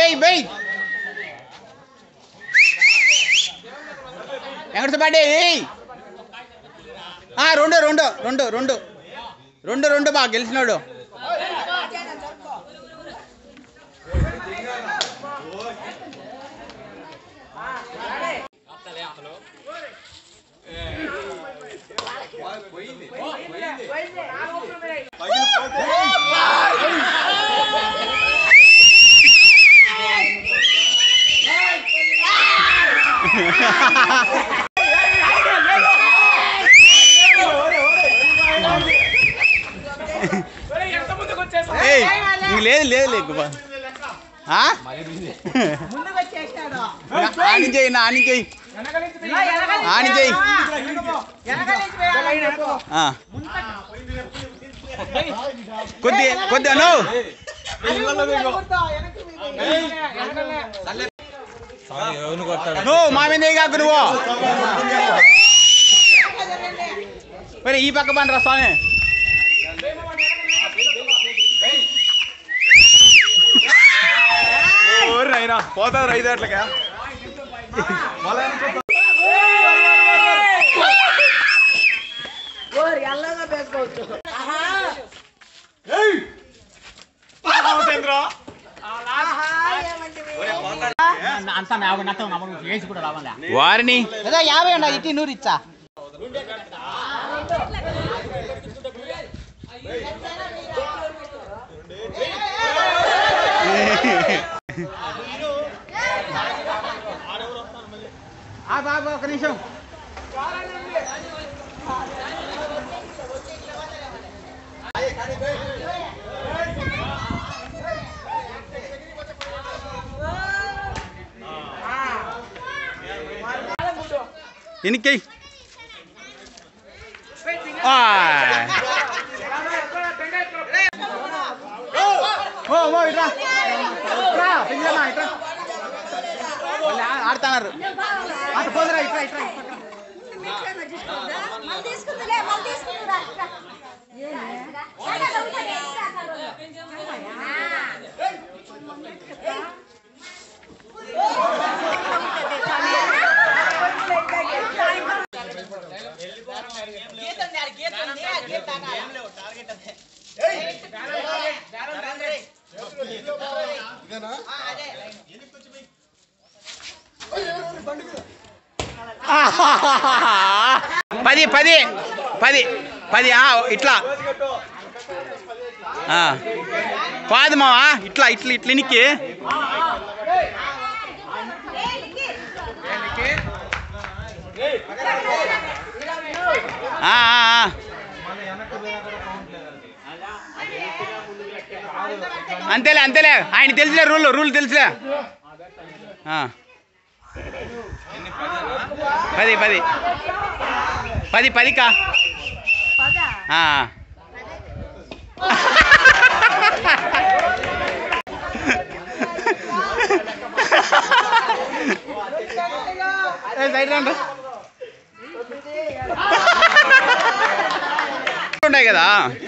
వెయ్యి వెయ్యి వెంకటపాటి రెండు రెండు రెండు రెండు రెండు రెండు బాగా గెలిచినాడు ఏయ్ ఇంక లేదు లేదు లేదు గుబ్బా. ఆ? ఆని చేయి నా ఆని చేయి ఆని చేయి ఆ. కొద్ది కొద్ది అను నువ్వు మా మీద కాకు నువ్వు మరి ఈ పక్క పండరా స్వామి అయినా పోతారు ఐదు అట్లకా వారిని ఏదో యాభై అండి ఇట్టి నూరు ఇచ్చా ఆ బాబు ఒక నిమిషం ఎనికి ఓ ఓ ఇట్రా ఇట్రా పెంచమ్మా ఇట్రా వాళ్ళు ఆ- ఆడుతున్నారు అటు పోదురా ఇట్రా ఇట్రా ఇట్రా. మళ్ళీ తీసుకుందిలే మళ్ళీ తీసుకుందిరా పది పది పది పది ఆ, ఇట్లా ఆ. కాదు మావా ఇట్లా ఇట్లా ఇట్లా ఇనికి ఆ, ఆ, ఆ. అంతేలే అంతేలే ఆయన తెలుసులే రూల్ రూల్ తెలుసులే ఆ. పది పది పది పది కా ఆ. ఏ, సైడ్ రండి. ఉన్నాయి కదా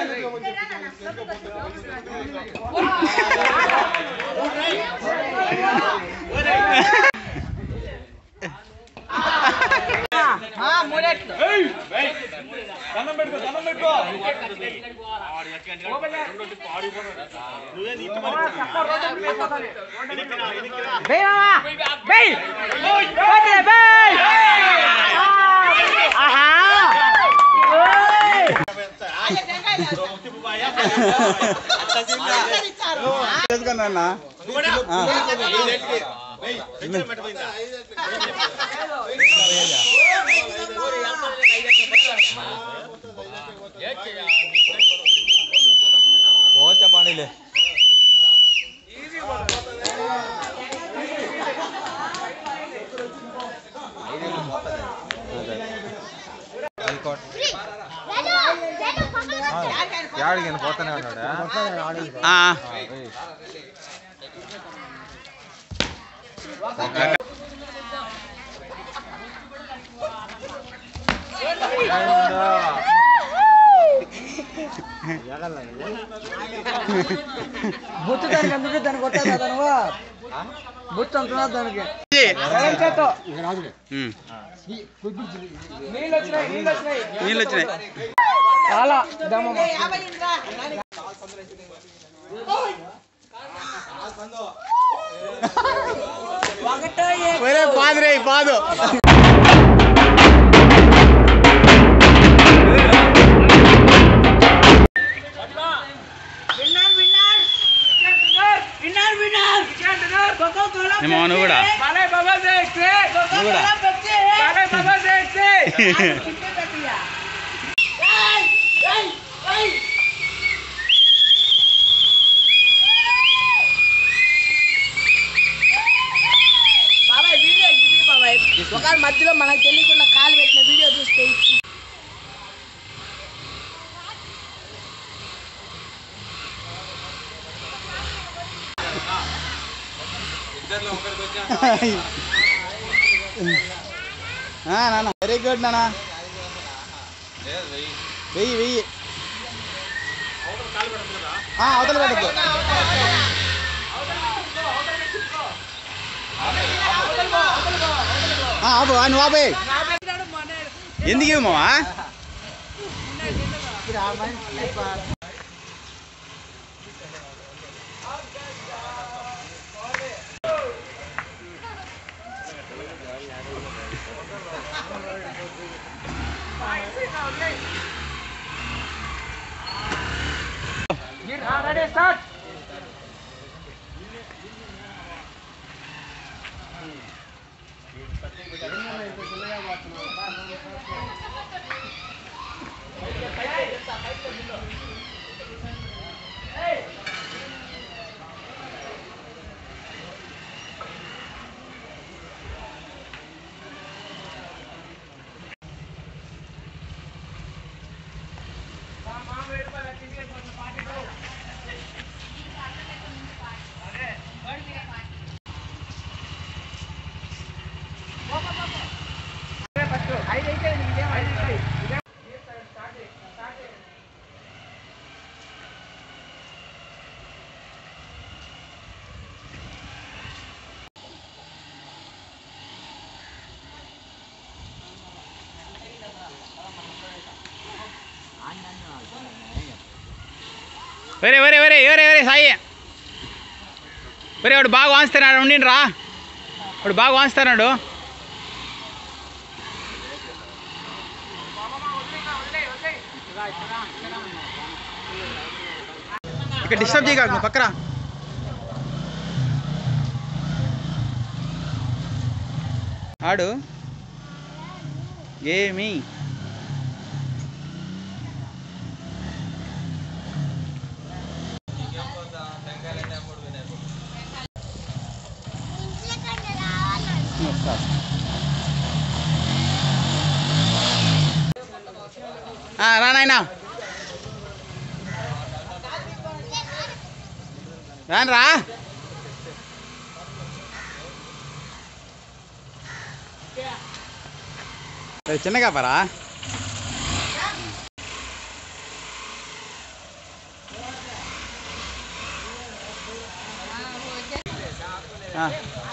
చేసుకున్నా పోతే పనిలే యాడికి పోతానే ఉన్నాడా బుచ్చు దానికి అందుకే దాన్ని కొట్టా కదా నువ్వు ఉమ్. నీళ్ళు వచ్చినాయి ఒరే పాదురే పాదు ఏమో నువ్వు కూడా నువ్వు కూడా బాబాయ్ వీడియో ఇది బాబాయ్ ఒక మధ్యలో మనకు తెలియకుండా కాలు పెట్టిన వీడియో చూస్తే ఇచ్చి నాన్న వెరీ గుడ్ నాన్న వెయ్యి వెయ్యి ఆ, అవతల పెట్టద్దు ఆపు ఆ, నువ్వు ఆపే ఎందుకు ఇవ్వమా వేరే వేరే వేరే వేరే వేరే సాయి వేరే వాడు బాగా వాంచుతున్నాడు ఉండిండ్రా వాడు బాగా వాంచుతున్నాడు ఇక్కడ డిస్టర్బ్ చేయగలరు నువ్వు పక్కరా ఆడు ఏమి ఆ, రా నాయనా రాను రా ఏయ్, చిన్నగా పరా ఆ.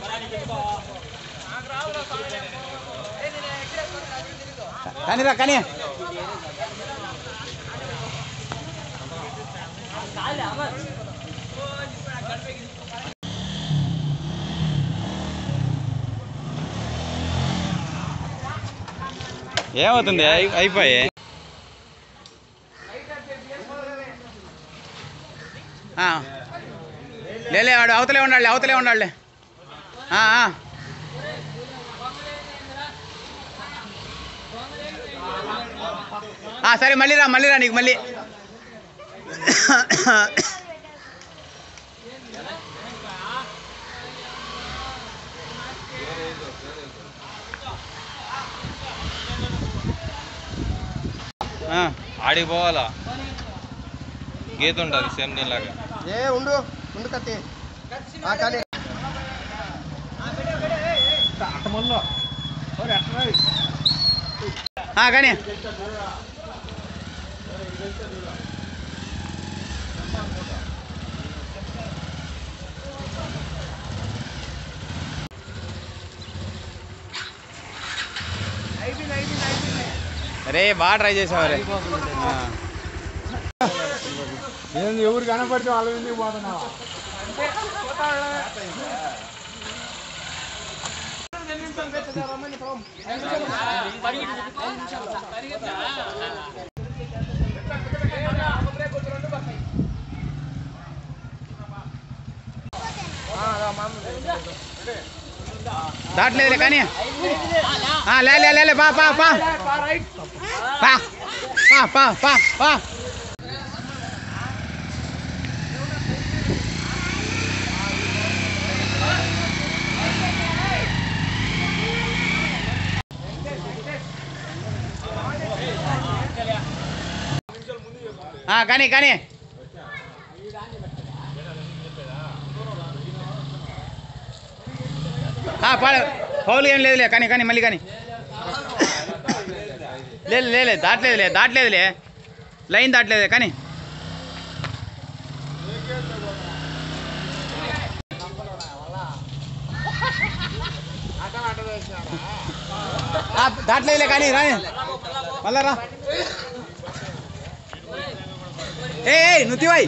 కానీరా కానీ ఏమవుతుంది అయి- అయిపోయి ఆ. లేలే వాడు అవతలే ఉండాలి అవతలే ఉండాలి ఆ, ఆ. ఆ, సరే మళ్ళీ రా మళ్ళీ రా నీకు మళ్ళీ ఆ. ఆడికి పోవాలా గీత ఉంటుంది సేమ్ దీనిలాగా ఏ ఉండు ఉండు కత్తి ఆ, కానీ ఆ, కానీ అరే బాగా ట్రై చేసావు రే ఏంది ఎవరు కనపడితే వాళ్ళ ఎందుకు పోతున్నావా దాట్లేదులే కానీ ఆ, లే లే లే, లే పా పా పా పా పా పా పా పా ఆ, కానీ కానీ ఆ, పాడ పౌలు ఏం లేదులే కానీ కానీ మళ్ళీ కానీ లేదు లేదు దాటలేదులే దాటలేదులే లైన్ దాటలేదు కానీ ఆ, దాటలేదులే కానీ రాని మళ్ళా రా ఏ ఏయ్, నువ్వు తీవాయి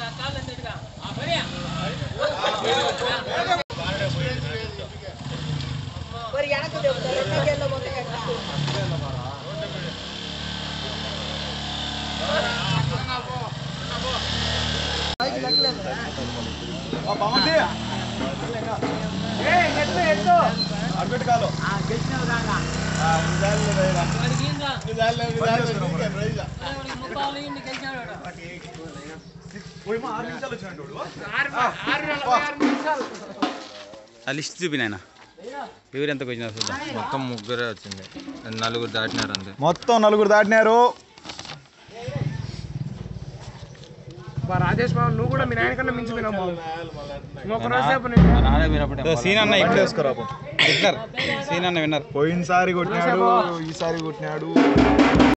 మరి వెనక్కి చెప్తారు ఎట్లా పోతే ఎట్లా? ఆ లిస్ట్ చూపినాయన ఎవరు ఎంతకు వచ్చినా చూద్దాం మొత్తం ముగ్గురే వచ్చింది నలుగురు దాటినారు అంతే మొత్తం నలుగురు దాటినారు రాజేష్ బాబు నువ్వు కూడా మీ నాయన కన్నా మించిపోయినావు బాబు ఇంకొక రోజు సేపు నీకు సీన్ అన్న ఇప్పుడు విన్నర్ సీన్ అన్న విన్నర్ పోయినసారి కొట్టినాడు ఈసారి కొట్టినాడు